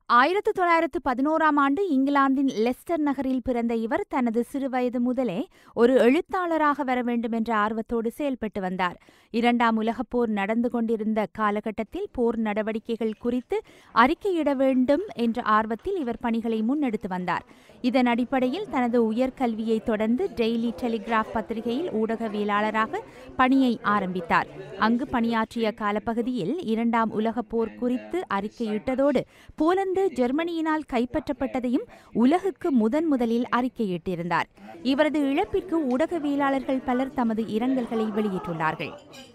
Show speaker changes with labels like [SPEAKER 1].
[SPEAKER 1] ஆயிரத்து தொள்ளாயிரத்து பதினோராம் ஆண்டு இங்கிலாந்தின் லெஸ்டர் நகரில் பிறந்த இவர் தனது சிறுவயது முதலே ஒரு எழுத்தாளராக வர வேண்டும் என்ற ஆர்வத்தோடு செயல்பட்டு வந்தார் இரண்டாம் உலகப் போர் நடந்து கொண்டிருந்த காலகட்டத்தில் போர் நடவடிக்கைகள் குறித்து அறிக்கையிட வேண்டும் என்ற ஆர்வத்தில் இவர் பணிகளை முன்னெடுத்து வந்தார் இதன் அடிப்படையில் தனது உயர்கல்வியை தொடர்ந்து டெய்லி டெலிகிராப் பத்திரிகையில் ஊடகவியலாளராக பணியை ஆரம்பித்தார் அங்கு பணியாற்றிய காலப்பகுதியில் இரண்டாம் உலகப் போர் குறித்து அறிக்கையிட்டதோடு போலந்து ஜெர்மனியினால் கைப்பற்றப்பட்டதையும் உலகுக்கு முதன் முதலில் அறிக்கையிட்டிருந்தார் இவரது இழப்பிற்கு ஊடகவியலாளர்கள் பலர் தமது இரங்கல்களை வெளியிட்டுள்ளார்கள்